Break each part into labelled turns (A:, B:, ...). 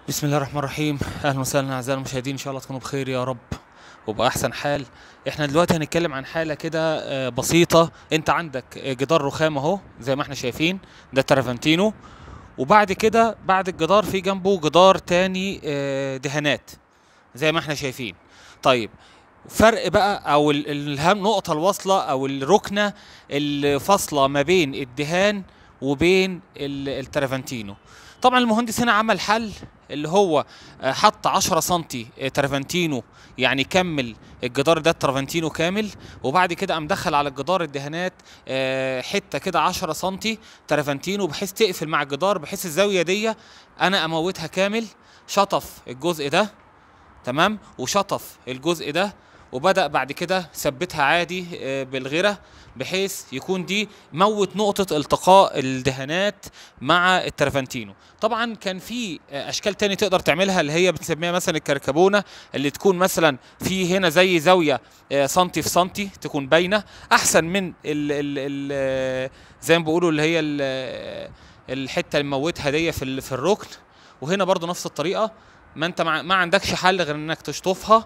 A: بسم الله الرحمن الرحيم اهلا وسهلا اعزائي المشاهدين ان شاء الله تكونوا بخير يا رب وبأحسن حال احنا دلوقتي هنتكلم عن حالة كده آه، بسيطة انت عندك آه، جدار رخام اهو زي ما احنا شايفين ده ترافنتينو وبعد كده بعد الجدار في جنبه جدار تاني آه، دهانات زي ما احنا شايفين طيب فرق بقى او ال- الهم نقطة الواصلة او الركنة الفاصلة ما بين الدهان وبين ال- الترافنتينو طبعا المهندس هنا عمل حل اللي هو آه، حط 10 سنتي آه، ترافنتينو يعني كمل الجدار ده ترافنتينو كامل وبعد كده قام دخل على الجدار الدهانات آه، حته كده 10 سنتي ترافنتينو بحيث تقفل مع الجدار بحيث الزاويه دي انا اموتها كامل شطف الجزء ده تمام وشطف الجزء ده وبدأ بعد كده ثبتها عادي آه، بالغيرة بحيث يكون دي موت نقطة التقاء الدهانات مع الترافنتينو طبعا كان في آه، اشكال تاني تقدر تعملها اللي هي بنسميها مثلا الكركبونة اللي تكون مثلا في هنا زي زاوية آه، سنتي في سنتي تكون باينة احسن من ال ال ال آه، زي ما بيقولوا اللي هي ال- آه، الحتة اللي موتها دي في ال- في الركن وهنا برضو نفس الطريقة ما انت مع ما عندكش حل غير انك تشطفها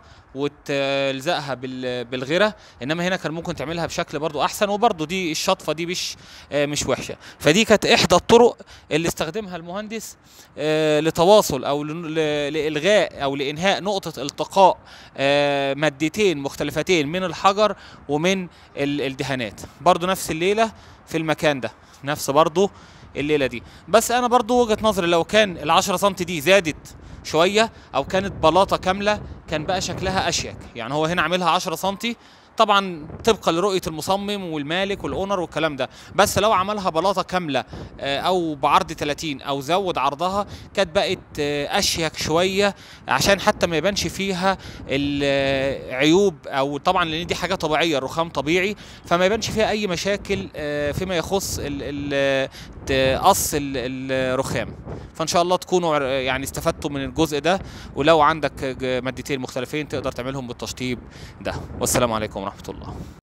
A: وتلزقها بال- بالغيره انما هنا كان ممكن تعملها بشكل برضو احسن وبرضو دي الشطفه دي مش آه، مش وحشه فدي كانت احدى الطرق اللي استخدمها المهندس آه، لتواصل او ل- ل- لالغاء او لانهاء نقطه التقاء آه، مادتين مختلفتين من الحجر ومن ال- الدهانات برضو نفس الليله في المكان ده نفس برضو الليله دي بس انا برضو وجهه نظري لو كان ال 10 سم دي زادت شويه او كانت بلاطه كامله كان بقى شكلها اشيك يعني هو هنا عاملها 10 سم طبعا طبقا لرؤيه المصمم والمالك والاونر والكلام ده بس لو عملها بلاطه كامله آه، او بعرض 30 او زود عرضها كانت بقت آه، اشيك شويه عشان حتى ما يبانش فيها العيوب او طبعا لان دي حاجه طبيعيه الرخام طبيعي فما يبانش فيها اي مشاكل آه، فيما يخص ال- ال- تقص ال- الرخام فان شاء الله تكونوا عر- يعني استفدتوا من الجزء ده ولو عندك ج- مادتين مختلفين تقدر تعملهم بالتشطيب ده والسلام عليكم ورحمه الله